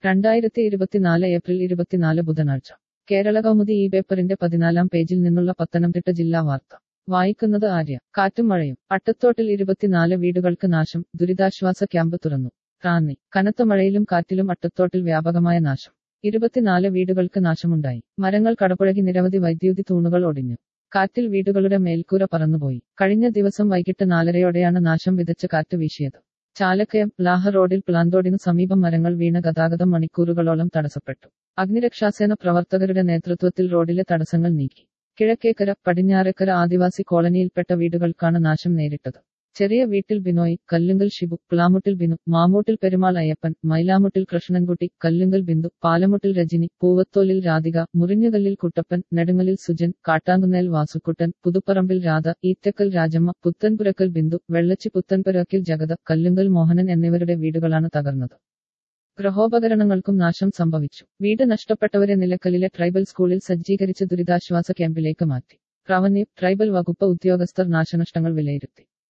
രണ്ടായിരത്തി ഇരുപത്തിനാല് ഏപ്രിൽ ഇരുപത്തിനാല് ബുധനാഴ്ച കേരള കൗമുദി ഈ പേപ്പറിന്റെ പതിനാലാം പേജിൽ നിന്നുള്ള പത്തനംതിട്ട ജില്ലാ വാർത്ത വായിക്കുന്നത് ആര്യ കാറ്റും മഴയും അട്ടത്തോട്ടിൽ ഇരുപത്തിനാല് വീടുകൾക്ക് നാശം ദുരിതാശ്വാസ ക്യാമ്പ് തുറന്നു റാന്നി കനത്ത മഴയിലും കാറ്റിലും അട്ടത്തോട്ടിൽ വ്യാപകമായ നാശം ഇരുപത്തിനാല് വീടുകൾക്ക് നാശമുണ്ടായി മരങ്ങൾ കടപുഴകി നിരവധി വൈദ്യുതി തൂണുകൾ ഒടിഞ്ഞു കാറ്റിൽ വീടുകളുടെ മേൽക്കൂര പറന്നുപോയി കഴിഞ്ഞ ദിവസം വൈകിട്ട് നാലരയോടെയാണ് നാശം വിതച്ച കാറ്റ് വീശിയത് ചാലക്കയം ലാഹ റോഡിൽ പ്ലാന്തോടിനു സമീപം മരങ്ങൾ വീണ ഗതാഗതം മണിക്കൂറുകളോളം തടസ്സപ്പെട്ടു അഗ്നിരക്ഷാസേന പ്രവർത്തകരുടെ നേതൃത്വത്തിൽ റോഡിലെ തടസ്സങ്ങൾ നീക്കി കിഴക്കേക്കര പടിഞ്ഞാറേക്കര ആദിവാസി കോളനിയിൽപ്പെട്ട വീടുകൾക്കാണ് നാശം നേരിട്ടത് ചെറിയ വീട്ടിൽ ബിനോയ് കല്ലുങ്കൽ ഷിബു പ്ലാമുട്ടിൽ ബിനു മാമൂട്ടിൽ പെരുമാൾ അയ്യപ്പൻ മൈലാമുട്ടിൽ കൃഷ്ണൻകുട്ടി കല്ലുങ്കൽ ബിന്ദു പാലമുട്ടിൽ രജനി പൂവത്തോലിൽ രാധിക മുറിഞ്ഞുകല്ലിൽ കുട്ടപ്പൻ നെടുങ്ങലിൽ സുജൻ കാട്ടാങ്കുന്നേൽ വാസുക്കുട്ടൻ പുതുപ്പറമ്പിൽ രാധ ഈറ്റക്കൽ രാജമ്മ പുത്തൻപുരക്കൽ ബിന്ദു വെള്ളച്ചി പുത്തൻപുരക്കിൽ ജഗത കല്ലുങ്കൽ മോഹനൻ എന്നിവരുടെ വീടുകളാണ് തകർന്നത് ഗൃഹോപകരണങ്ങൾക്കും നാശം സംഭവിച്ചു വീട് നഷ്ടപ്പെട്ടവരെ നിലക്കലിലെ ട്രൈബൽ സ്കൂളിൽ സജ്ജീകരിച്ച ദുരിതാശ്വാസ ക്യാമ്പിലേക്ക് മാറ്റി റവന്യൂ ട്രൈബൽ വകുപ്പ് ഉദ്യോഗസ്ഥർ നാശനഷ്ടങ്ങൾ വിലയിരുത്തി